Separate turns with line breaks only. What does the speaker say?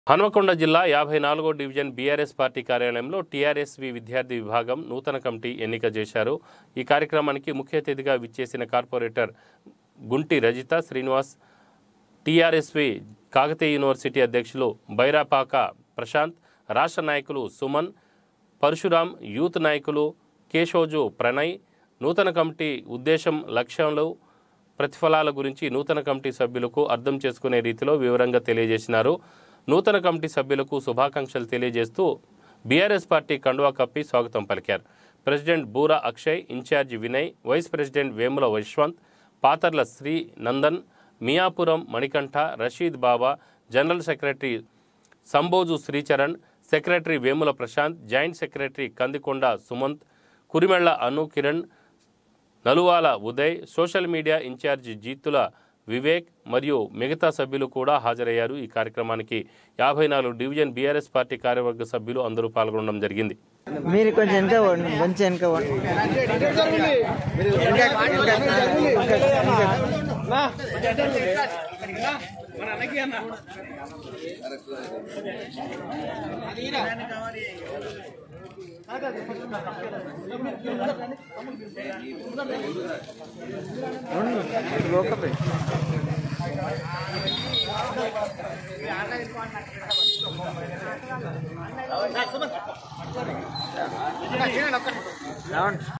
హన్మకొండ జిల్లా యాభై నాలుగో డివిజన్ బీఆర్ఎస్ పార్టీ కార్యాలయంలో టీఆర్ఎస్వి విద్యార్థి విభాగం నూతన కమిటీ ఎన్నిక చేశారు ఈ కార్యక్రమానికి ముఖ్య అతిథిగా విచ్చేసిన కార్పొరేటర్ గుంటి రజిత శ్రీనివాస్ టీఆర్ఎస్వి కాకతీయ యూనివర్సిటీ అధ్యక్షులు బైరాపాక ప్రశాంత్ రాష్ట్ర నాయకులు సుమన్ పరశురాం యూత్ నాయకులు కేశోజు ప్రణయ్ నూతన కమిటీ ఉద్దేశం లక్ష్యాలు ప్రతిఫలాల గురించి నూతన కమిటీ సభ్యులకు అర్థం చేసుకునే రీతిలో వివరంగా తెలియజేసినారు నూతన కమిటీ సభ్యులకు శుభాకాంక్షలు తెలియజేస్తూ బీఆర్ఎస్ పార్టీ కండువా కప్పి స్వాగతం పలికారు president Boora Akshay incharge Vinay vice president Vemula Yashwanth Patharla Sri Nandan Miyapuram Manikanta Rasheed Baba general secretary Samboju Sricharan secretary Vemula Prashanth joint secretary Kandikonda Sumanth Kurimella Anu Kiran Naluvala Uday social media incharge Jeetula Vivek మరియు మిగతా సభ్యులు కూడా హాజరయ్యారు ఈ కార్యక్రమానికి యాభై నాలుగు డివిజన్ బీఆర్ఎస్ పార్టీ కార్యవర్గ సభ్యులు అందరూ పాల్గొనడం జరిగింది
మీరు కొంచెం వెనక పోండి, కొంచెం వెనక పోండి. ఇంకా- ఇంకా- ఇంకా- ఇటు పోకపోయి. రావండి